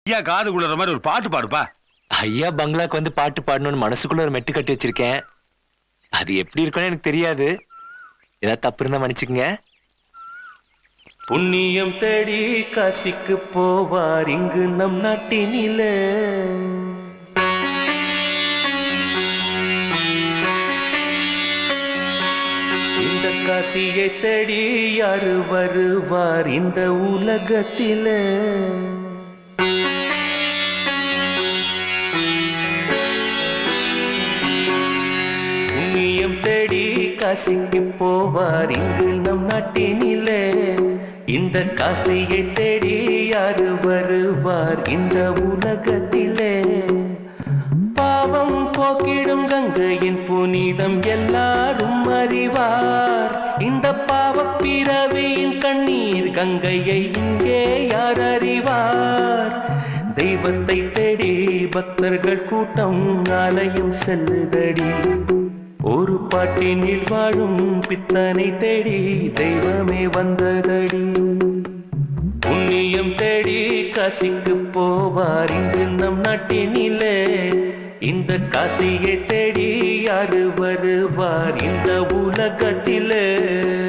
ஏன் காது குளிர மாதிரி ஒரு பாட்டு பாடுப்பா ஐயா பங்களாக்கு வந்து பாட்டு பாடணும்னு மனசுக்குள்ள ஒரு மெட்டு கட்டி வச்சிருக்கேன் அது எப்படி இருக்கும்னு எனக்கு தெரியாது ஏதாவது தப்பு இருந்தா மன்னிச்சுக்கங்க புண்ணியம் தேடி காசிக்கு போவார் இங்கு நம் நாட்டினில இந்த காசியை தேடி யாரு வருவார் இந்த உலகத்தில புண்ணியம் தேடி காசிக்கு போவார் இங்கு நம் நாட்டினிலே இந்த காசியை தேடி யாரு வருவார் இந்த உலகத்திலே பாவம் போக்கிடும் கங்கையின் புனிதம் எல்லாரும் அறிவார் இந்த பாவப் பிறவியின் கண்ணீர் கங்கையை இங்கே யார் அறிவார் தெய்வத்தை தேடி பக்தர்கள் கூட்டம் ஆலயம் செல்லுதடி ஒரு பாட்டினில் வாழும் பித்தனை தேடி தெய்வமே வந்ததடி புண்ணியம் தேடி காசிக்கு போவார் இங்கு நம் நாட்டினிலே இந்த காசியை தேடி யாரு வருவார் இந்த உலகத்திலே